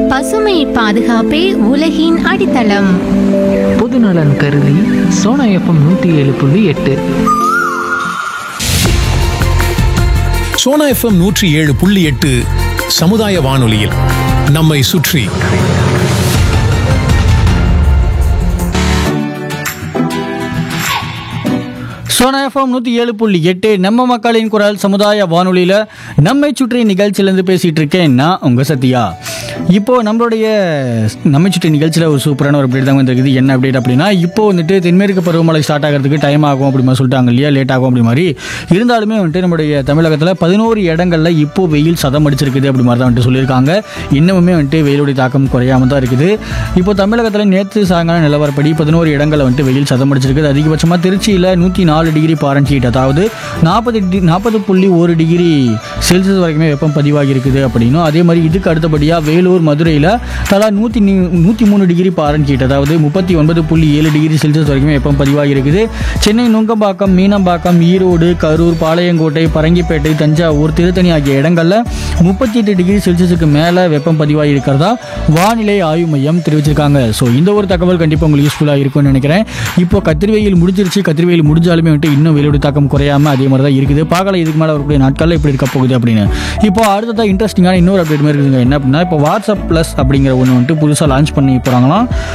பசுமை பாதுகாப்பே உலகின் அடித்தளம் பொதுநலன் கருதி சோனா எஃப்எம் நூற்றி ஏழு புள்ளி எட்டு சோனா எஃப்எம் நூற்றி ஏழு புள்ளி எட்டு சமுதாய வானொலியில் நம்மை சுற்றி சோனா எஃப்எம் நூற்றி ஏழு புள்ளி எட்டு நம்ம மக்களின் குரல் சமுதாய வானொலியில் நம்மை சுற்றி நிகழ்ச்சியிலேருந்து பேசிகிட்டு இருக்கேன் நான் உங்கள் சத்யா இப்போது நம்மளுடைய நம்மை சுற்றி நிகழ்ச்சியில் ஒரு சூப்பரான ஒரு அப்டேட் தான் வந்திருக்குது என்ன அப்டேட் அப்படின்னா இப்போ வந்துட்டு தென்மேற்கு பருவமழை ஸ்டார்ட் ஆகிறதுக்கு டைம் ஆகும் அப்படி மாதிரி சொல்லிட்டாங்க இல்லையா லேட் ஆகும் அப்படி மாதிரி இருந்தாலுமே வந்துட்டு நம்மளுடைய தமிழகத்தில் பதினோரு இடங்களில் இப்போ வெயில் சதம் அடிச்சிருக்குது அப்படி மாதிரி தான் வந்துட்டு சொல்லியிருக்காங்க இன்னமுமே வந்துட்டு வெயிலுடைய தாக்கம் குறையாம தான் இருக்குது இப்போ தமிழகத்தில் நேற்று சாயங்காலம் நிலவரப்படி பதினோரு இடங்களில் வந்துட்டு வெயில் சதம் அடிச்சிருக்குது அதிகபட்சமாக திருச்சியில் நூற்றி நாலு டிகிரி பாரன்ஹீட் அதாவது நாற்பது டி நாற்பது புள்ளி ஒரு டிகிரி செல்சியஸ் வரைக்குமே வெப்பம் பதிவாகி இருக்குது அப்படின்னும் அதே மாதிரி இதுக்கு அடுத்தபடியாக வேலூர் மதுரையில் தலா நூற்றி நூற்றி மூணு டிகிரி பாரன்ஹீட் அதாவது முப்பத்தி ஒன்பது புள்ளி ஏழு டிகிரி செல்சியஸ் வரைக்குமே வெப்பம் பதிவாகி இருக்குது சென்னை நுங்கம்பாக்கம் மீனம்பாக்கம் ஈரோடு கரூர் பாளையங்கோட்டை பரங்கிப்பேட்டை தஞ்சாவூர் திருத்தணி ஆகிய இடங்களில் முப்பத்தி எட்டு டிகிரி செல்சியஸுக்கு மேலே வெப்பம் பதிவாகி இருக்கிறதா வானிலை ஆய்வு மையம் தெரிவிச்சிருக்காங்க ஸோ இந்த ஒரு தகவல் கண்டிப்பாக உங்களுக்கு யூஸ்ஃபுல்லாக இருக்கும்னு நினைக்கிறேன் இப்போ கத்திரிவெயில் முடிஞ்சிருச்சு கத்திரிவெயில் முடிஞ்சாலுமே வந்துட்டு இன்னும் வெயிலோட தாக்கம் குறையாம அதே மாதிரி தான் இருக்குது பார்க்கலாம் இதுக்கு மேலே வரக்கூடிய நாட்களில் எப்படி இருக்க போகுது அப்படின்னு இப்போ அடுத்ததாக இன்ட்ரெஸ்டிங்கான இன்னொரு அப்டேட் மாதிரி இருக்குதுங்க என்ன அப்படின்னா இப்போ வாட்ஸ்அப் ப்ளஸ் அப்படிங்கிற ஒன்று வந்துட்டு புதுசாக லான்ச் பண்ணி போகிறாங்களாம்